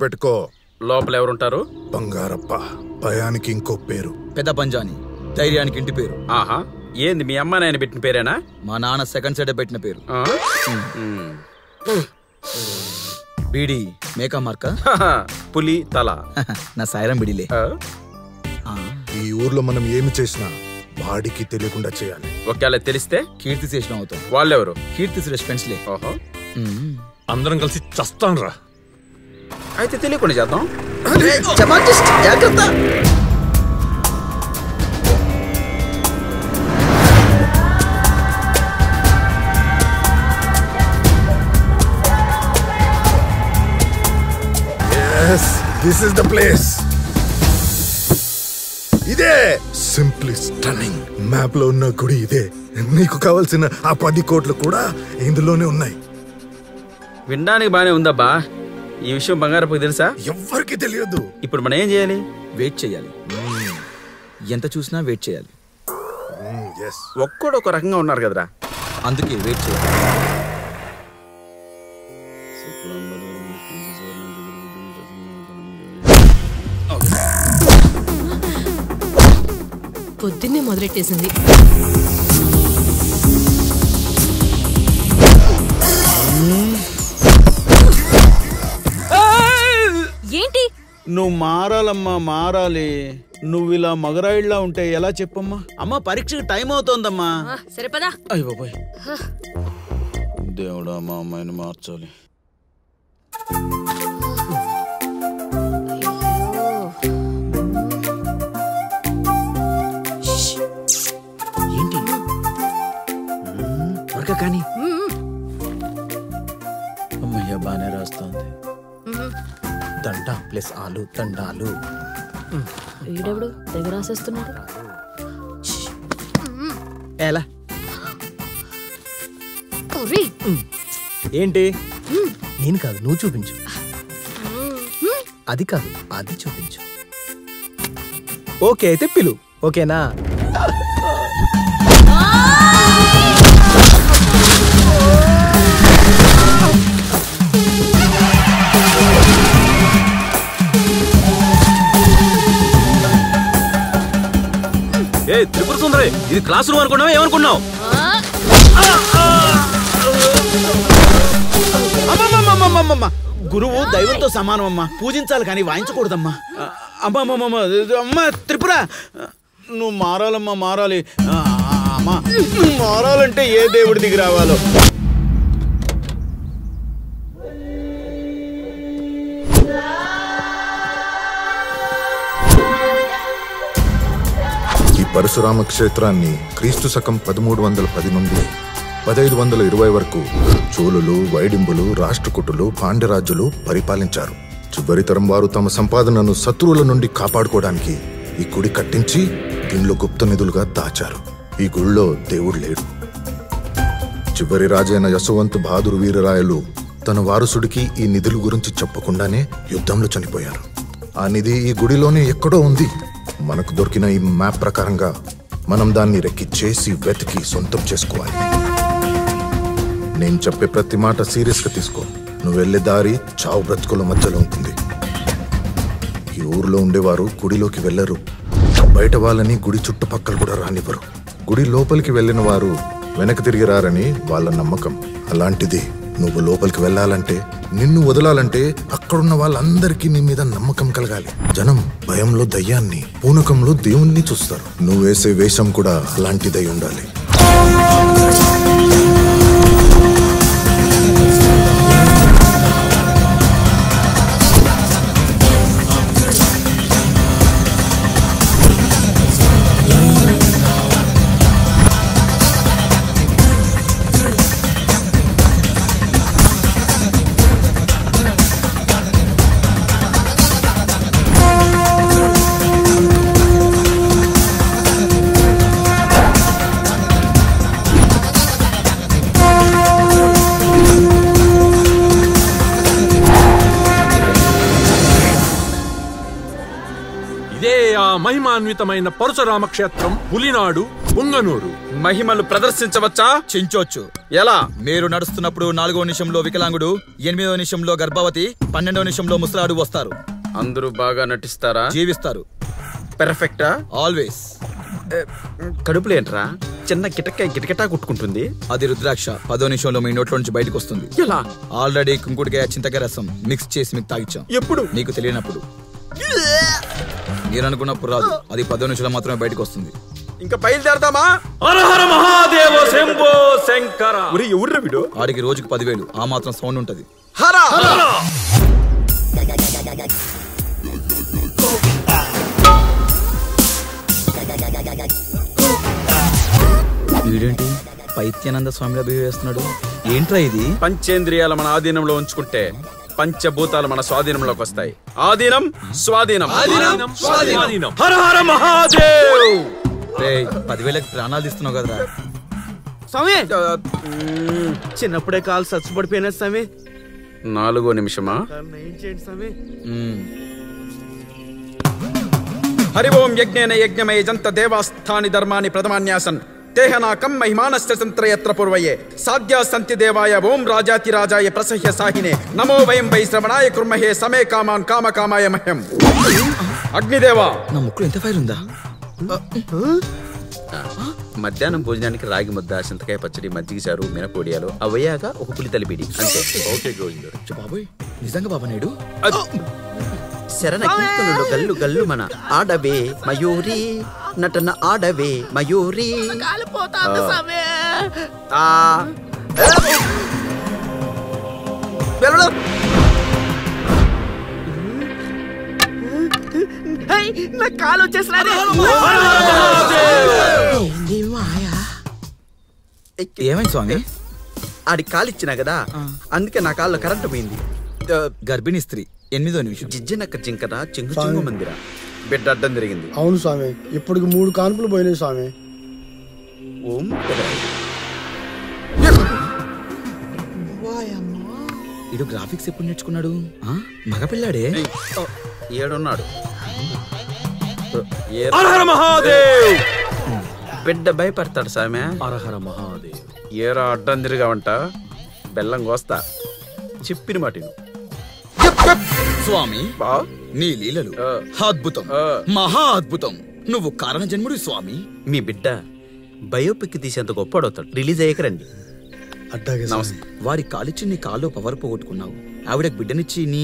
గుర్తుపెట్టుకో లోపల ఎవరుంటారు బంగారప్ప భయానికి ఇంకో పేరు పెద్ద పంజాని ధైర్యానికి ఇంటి పేరు ఆహా ఏంది మీ అమ్మ నాయన పెట్టిన పేరేనా మా నాన్న సెకండ్ సైడ్ పెట్టిన పేరు ఆ? మ్మ్. బీడి మేకా మార్క హహ, పులి తల నా సాయిరం బిడిలే ఆ? ఆ, ఈ ఊర్లో మనం ఏమి చేసినా వాడికి తెలియకుండా చేయాలి ఒకవేళ తెలిస్తే కీర్తి శేషం అవుతాం వాళ్ళెవరు కీర్తి సురేష్ ఫ్రెండ్స్ లే ఓహో మ్మ్. అందరం కలిసి చస్తాన్రా అయితే తెలియకుండా చేద్దాం జాగ్రత్త దిస్ ఇస్ ద ప్లేస్ ఇదే సింప్లీ స్టన్నింగ్ మ్యాప్ లో ఉన్న గుడి ఇదే నీకు కావాల్సిన ఆ పది కోట్లు కూడా ఇందులోనే ఉన్నాయి వినడానికి బానే ఉందబ్బా ఈ విషయం బంగారపు తెలుసా ఎవ్వరికి తెలియదు ఇప్పుడు మనం ఏం చేయాలి వెయిట్ చేయాలి ఎంత చూసినా వెయిట్ చేయాలి ఎస్ ఒక్కడు ఒక రకంగా ఉన్నారు కదరా అందుకే వెయిట్ చేయాలి పొద్దున్నే మొదలెట్టేసింది ఏంటి నువ్వు మారాలమ్మా మారాలి నువ్వు ఇలా మగరాయిళ్ళ ఉంటే ఎలా చెప్పమ్మా అమ్మ పరీక్షకు టైం అవుతోందమ్మా ఆ, సరే పదా అయ్య బాబాయ్ దేవుడా మా అమ్మాయిని మార్చాలి ఏంటి త్వరగా కానీ అమ్మయ్య బాగానే రాస్తుంది దండ ప్లస్ ఆలు దండాలు వీడెవడు తెగ రాసేస్తున్నాడు ఎలా ఒరేయ్, ఏంటి నేను కాదు నువ్వు చూపించు అది కాదు అది చూపించు ఓకే అయితే పిలు ఓకేనా ఏ త్రిపుర సుందరి ఇది క్లాస్ రూమ్ అనుకున్నావా ఏమనుకున్నావు అమ్మమ్మమ్మమ్మమ్మమ్మ గురువు దైవంతో సమానం అమ్మా పూజించాలి కానీ వాయించకూడదమ్మా అమ్మమ్మమ్మ అమ్మ త్రిపుర నువ్వు మారాలమ్మా మారాలి ఆ, అమ్మా నువ్వు మారాలంటే ఏ దేవుడి దిగి రావాలో ఈ పరశురామ క్షేత్రాన్ని క్రీస్తు శకం పదమూడు వందల పది నుండి పదైదు వందల ఇరవై వరకు చోళులు వైడింబులు రాష్ట్రకూటులు పాండ్యరాజులు పరిపాలించారు చివరి తరం వారు తమ సంపాదనను శత్రువుల నుండి కాపాడుకోవడానికి ఈ గుడి కట్టించి దీనిలో గుప్త నిధులుగా దాచారు ఈ గుడిలో దేవుడు లేడు చివరి రాజైన యశవంత్ బహాదురు వీరరాయలు తన వారసుడికి ఈ నిధుల గురించి చెప్పకుండానే యుద్ధంలో చనిపోయారు ఆ నిధి ఈ గుడిలోనే ఎక్కడో ఉంది మనకు దొరికిన ఈ మ్యాప్ ప్రకారంగా మనం దాన్ని రెక్కి చేసి వెతికి సొంతం చేసుకోవాలి నేను చెప్పే ప్రతి మాట సీరియస్ గా తీసుకో నువ్వు వెళ్ళే దారి చావు బ్రతుకుల మధ్యలో ఉంటుంది ఈ ఊర్లో ఉండేవారు గుడిలోకి వెళ్ళరు బయట వాళ్ళని గుడి చుట్టుపక్కల కూడా రానివ్వరు గుడి లోపలికి వెళ్ళిన వారు వెనక్కి తిరిగి రారని వాళ్ళ నమ్మకం అలాంటిది నువ్వు లోపలికి వెళ్ళాలంటే నిన్ను వదలాలంటే అక్కడున్న వాళ్ళందరికీ నీ మీద నమ్మకం కలగాలి జనం భయంలో దయ్యాన్ని పూనకంలో దేవుణ్ణి చూస్తారు నువ్వు వేసే వేషం కూడా అలాంటిదై ఉండాలి ఇదే ఆ మహిమాన్వితమైన పరశురామ క్షేత్రం పులినాడు పుంగనూరు మహిమలు ప్రదర్శించవచ్చా చించొచ్చు ఎలా మీరు నడుస్తున్నప్పుడు నాలుగో నిమిషంలో వికలాంగుడు ఎనిమిదో నిమిషంలో గర్భవతి పన్నెండో నిమిషంలో ముసలాడు వస్తారు అందరూ బాగా నటిస్తారా జీవిస్తారు పెర్ఫెక్టా ఆల్వేస్ కడుపులో ఏంట్రా చిన్న గిటకాయ గిటగిటా కొట్టుకుంటుంది అది రుద్రాక్ష పదో నిమిషంలో మీ నోట్లో నుంచి బయటకు వస్తుంది ఎలా ఆల్రెడీ కుంకుడికాయ చింతకాయ రసం మిక్స్ చేసి మీకు తాగిచ్చాం ఎప్పుడు నీకు తెలియనప్పుడు మీరు అనుకున్నప్పుడు రాదు అది పదో నిమిషంలో మాత్రమే బయటకు వస్తుంది ఇంకా బయలుదేరదామా హరహర మహాదేవ శంభో శంకర ఒరే ఎవర్రా వీడు ఆడికి రోజుకి పదివేలు ఆ మాత్రం సౌండ్ ఉంటది హరా వీడేంటి పైత్యానంద స్వామిగా బిహేవ్ చేస్తున్నాడు ఏంట్రా ఇది పంచేంద్రియాల మన ఆధీనంలో ఉంచుకుంటే పంచభూతాలు మన స్వాధీనంలోకి వస్తాయి ఆధీనం స్వాధీనం స్వాధీనం హర హర మహాదేవ్ రేయ్, పదివేలకి ప్రాణాలు తీస్తున్నావు కదరా స్వామి చిన్నప్పుడే కాలు సచ్చుపడిపోయినా స్వామి నాలుగో నిమిషమా ఏం చేయండి స్వామి మ్మ్. హరి ఓం యజ్ఞేన యజ్ఞమయ జంత దేవాస్థాని ధర్మాని ప్రథమాన్యాసన్ తేహనాకం మహిమానస్య సంత్రయత్ర పూర్వయే సాధ్యా సంతి దేవాయ ఓం రాజాతి రాజాయ ప్రసహ్య సాహినే నమో వయం వై శ్రవణాయ కుర్మహే సమే కామాన్ కామ కామాయ మహ్యం అగ్నిదేవా నా ముక్కులో ఎంత ఫైర్ ఉందా మధ్యాహ్నం భోజనానికి రాగి ముద్ద చింతకాయ పచ్చడి మజ్జిగ చారు మినపోడియాలు అవయ్యాక ఒక పులి తలిపిడి అంతే ఓకే గోవింద్ ఛ, బాబోయ్ నిజంగా బాబా నాయుడు శరణ కీర్తనులు గల్లు గల్లు మన ఆడవే మయూరి నటన ఆడవే మయూరి ఆ. వెళ్ళు. నా కాలు వచ్చేసినది ఏమైంది స్వామి ఆడి కాలిచ్చినా కదా అందుకే నా కాల్లో కరెంటు పోయింది ఆ, గర్భిణీ స్త్రీ ఎనిమిదో నిమిషం జిజ్జనక్క జింకన చింగు చింగు మందిరా బిడ్డ అడ్డం జరిగింది అవును స్వామి ఇప్పటికి మూడు కాన్పులు పోయినాయి స్వామి ఓం ఇడు గ్రాఫిక్స్ ఎప్పుడు నేర్చుకున్నాడు ఆ? మగపిల్లాడే ఏడున్నాడు ఏ హర హర మహాదేవ్ బిడ్డ భయపడతాడు సామె హర హర మహాదేవ్ ఏరా అడ్డం తిరిగావంట బెల్లం కోస్తా చెప్పిన మాటిను స్వామి బా నీ లీలలు ఆ. అద్భుతం ఆ. మహా అద్భుతం నువ్వు కారణ జన్ముడు స్వామి మీ బిడ్డ బయోపిక్ తీసేంత గొప్పడవుతాడు రిలీజ్ అయ్యాక రండి అట్టాగే స్వామి. నమస్తే వారి కాలిచ్చి నీ కాల్లో పవర్ పోగొట్టుకున్నావు ఆవిడకి బిడ్డనిచ్చి నీ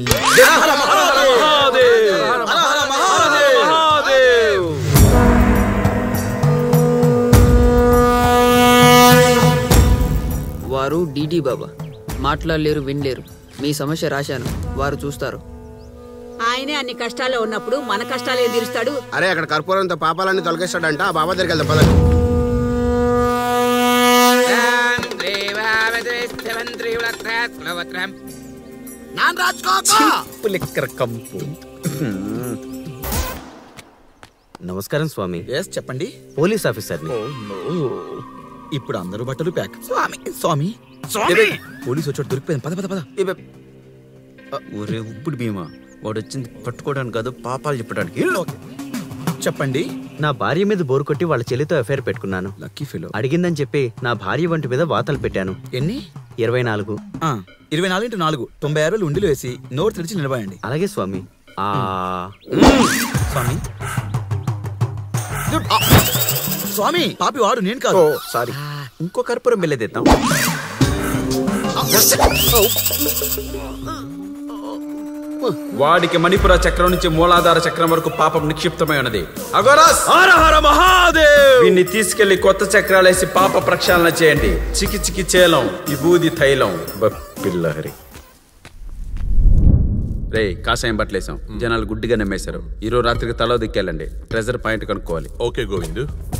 వారు డీటీ బాబా మాట్లాడలేరు వినలేరు మీ సమస్య రాశాను వారు చూస్తారు ఆయనే అన్ని కష్టాల్లో ఉన్నప్పుడు మన కష్టాలే తీరుస్తాడు అరే అక్కడ కర్పూరంతో పాపాలన్నీ తొలగిస్తాడంట ఆ బాబా దగ్గరికి వెళ్దాం పదండి పులిక్కర కంపు నమస్కారం స్వామి ఎస్ చెప్పండి పోలీస్ ఆఫీసర్ని ఇప్పుడు అందరూ బట్టలు ప్యాక్ స్వామి స్వామి పోలీసు వచ్చాడు దొరికిపోయింది పద పద పద ఇవే- ఒరే ఉప్పుడు భీమా వాడు వచ్చింది పట్టుకోవడానికి కాదు పాపాలు చెప్పడానికి వెళ్ళు. చెప్పండి నా భార్య మీద బోరు కొట్టి వాళ్ళ చెల్లితో అఫైర్ పెట్టుకున్నాను లక్కీ ఫెలో అడిగిందని చెప్పి నా భార్య వంటి మీద వాతలు పెట్టాను ఎన్ని ఇరవై నాలుగు ఆ, ఇరవై నాలుగు ఇంటూ నాలుగు తొంభై ఆరు వేలు ఉండిలో వేసి నోరు తెరిచి నిలబడండి అలాగే స్వామి ఆ స్వామి స్వామి పాపి వాడు నేను కాదు ఓ సారీ ఇంకో కర్పూరం వెళ్ళేదిద్దాం వాడికి మణిపుర చక్రం నుంచి మూలాధార చక్రం వరకు పాపం నిక్షిప్తమై ఉన్నది అగోరాస్ హర హర మహాదేవ్ వీడిని తీసుకెళ్లి కొత్త చక్రాలేసి పాప ప్రక్షాళన చేయండి చికి చికి చేలం విభూది తైలం పిల్లహరి రే కాషాయం బట్టలేసాం జనాలు గుడ్డిగా నమ్మేశారు ఈరోజు రాత్రికి తలో దిక్కెళ్ళండి ట్రెజర్ పాయింట్ కనుక్కోవాలి ఓకే గోవింద్